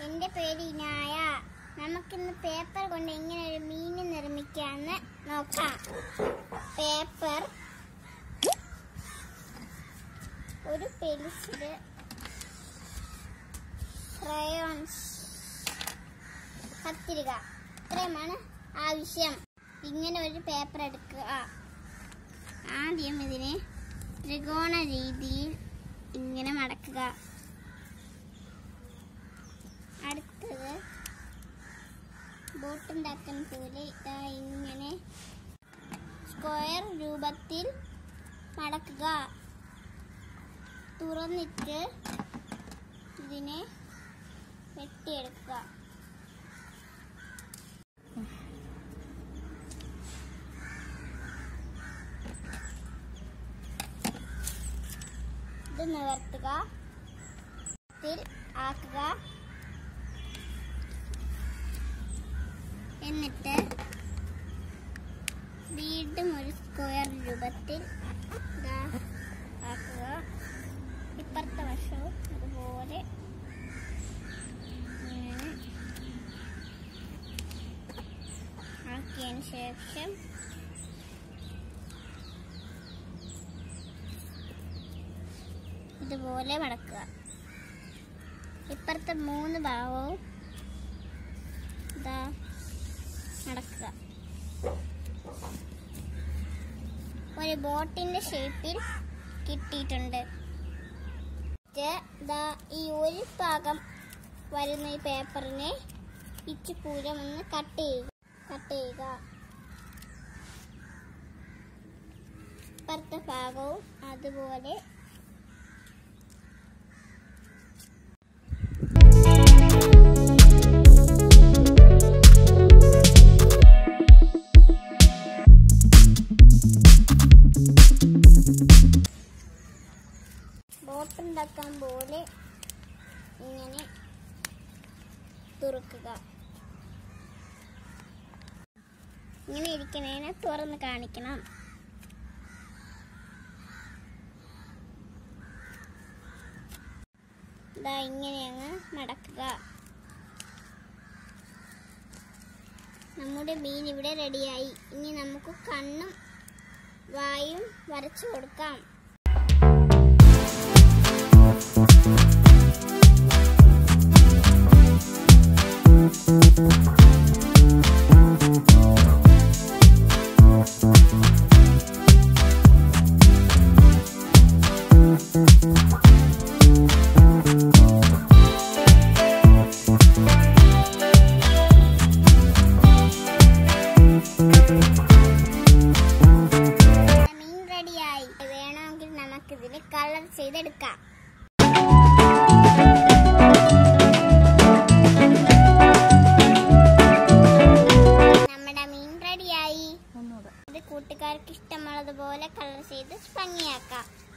എൻ്റെ പേര് ഇനായ നമുക്കിന്ന് പേപ്പർ കൊണ്ട് എങ്ങനെ ഒരു മീൻ നിർമ്മിക്കാന്ന് നോക്കാം പേപ്പർ ഒരു പെൻസില് ക്രയോൺസ് കത്തിരിക ഇത്രയുമാണ് ആവശ്യം ഇങ്ങനെ ഒരു പേപ്പർ എടുക്കുക ആദ്യം ഇതിനെ ത്രികോണ രീതിയിൽ ഇങ്ങനെ മടക്കുക അടുത്തത് ബോട്ടുണ്ടാക്കുന്ന പോലെ ഇതാ ഇങ്ങനെ സ്ക്വയർ രൂപത്തിൽ മടക്കുക തുറന്നിട്ട് ഇതിനെ വെട്ടിയെടുക്കുക ഇത് നിവർത്തുക ഇതിൽ ആക്കുക എന്നിട്ട് വീണ്ടും ഒരു സ്ക്വയർ രൂപത്തിൽ ഇതാ ആക്കുക ഇപ്പുറത്തെ വശവും അതുപോലെ ഇങ്ങനെ ആക്കിയതിന് ശേഷം ഇതുപോലെ മടക്കുക ഇപ്പുറത്തെ മൂന്ന് ഭാഗവും ഇതാ നടക്കുക ഒരു ബോട്ടിന്റെ ഷേപ്പിൽ കിട്ടിയിട്ടുണ്ട് ഇത് ദാ ഈ ഒരു ഭാഗം വരുന്ന ഈ പേപ്പറിനെ ഇച്ചു പൂരം ഒന്ന് കട്ട് ചെയ്യുക കട്ട് ചെയ്യുക ഇപ്പുറത്തെ ഭാഗവും അതുപോലെ ബോട്ടുണ്ടാക്കാൻ പോലെ ഇങ്ങനെ തുറക്കുക ഇങ്ങനെ ഇരിക്കണേനെ തുറന്ന് കാണിക്കണം ഇതാ ഇങ്ങനെ അങ്ങ് മടക്കുക നമ്മുടെ മീൻ ഇവിടെ റെഡിയായി ഇനി നമുക്ക് കണ്ണും വായും വരച്ചു കൊടുക്കാം മീൻ റെഡിയായി വേണമെങ്കിൽ നമുക്കിതിൽ കളർ ചെയ്തെടുക്കാം നമ്മുടെ മീൻ റെഡിയായി ഇത് കൂട്ടുകാർക്ക് ഇഷ്ടമുള്ളതുപോലെ കളർ ചെയ്ത് ഭംഗിയാക്കാം